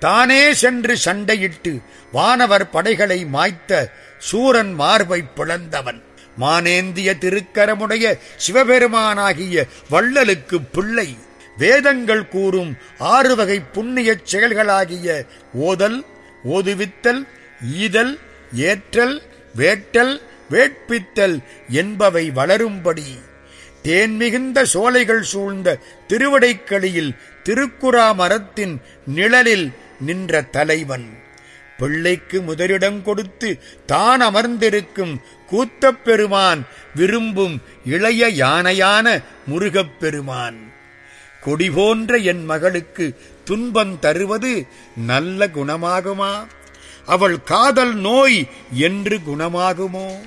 தானே சென்று சண்டையிட்டு வானவர் படைகளை மாய்த்த சூரன் மார்பை பிளந்தவன் மானேந்திய திருக்கரமுடைய சிவபெருமானாகிய வள்ளலுக்கு பிள்ளை வேதங்கள் கூறும் ஆறு வகை புண்ணியச் செயல்களாகிய ஓதல் ஓதுவித்தல் ஈதல் ஏற்றல் வேட்டல் வேட்பித்தல் என்பவை வளரும்படி தேன் மிகுந்த சோலைகள் சூழ்ந்த திருவடைக்களியில் திருக்குறா மரத்தின் நிழலில் நின்ற தலைவன் பிள்ளைக்கு முதலிடம் கொடுத்து தான் அமர்ந்திருக்கும் கூத்தப் பெருமான் விரும்பும் இளைய யானையான முருகப் பெருமான் கொடி போன்ற என் மகளுக்கு துன்பம் தருவது நல்ல குணமாகுமா அவள் காதல் நோய் என்று குணமாகுமோ